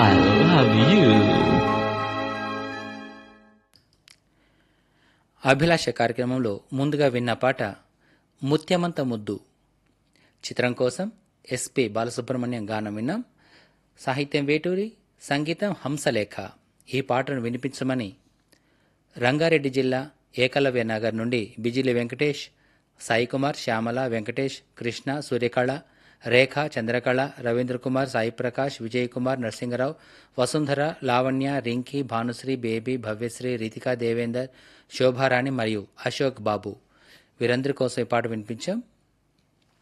I love you అభిలాష కార్యక్రమంలో ముందుగా విన్న పాట ముత్యమంత ముద్దు చిత్రం కోసం ఎస్పి బాలసుబ్రహ్మణ్యం గానం విన్నాం సాహిత్యం వేటూరి సంగీతం హంసలేఖ ఈ పాటను వినిపించమని రంగారెడ్డి జిల్లా ఏకలవ్య నగర్ నుండి బిజిలి వెంకటేష్ సాయికుమార్ శ్యామల వెంకటేష్ కృష్ణ సూర్యకళ రేఖ చంద్రకళ రవీంద్ర కుమార్ సాయి ప్రకాష్ విజయ్ కుమార్ నరసింగరావు వసుంధర లావణ్య రింకీ భానుశ్రీ బేబీ భవ్యశ్రీ రితికా దేవేందర్ శోభారాణి మరియు అశోక్ బాబు వీరందరి కోసం ఈ పాట వినిపించాం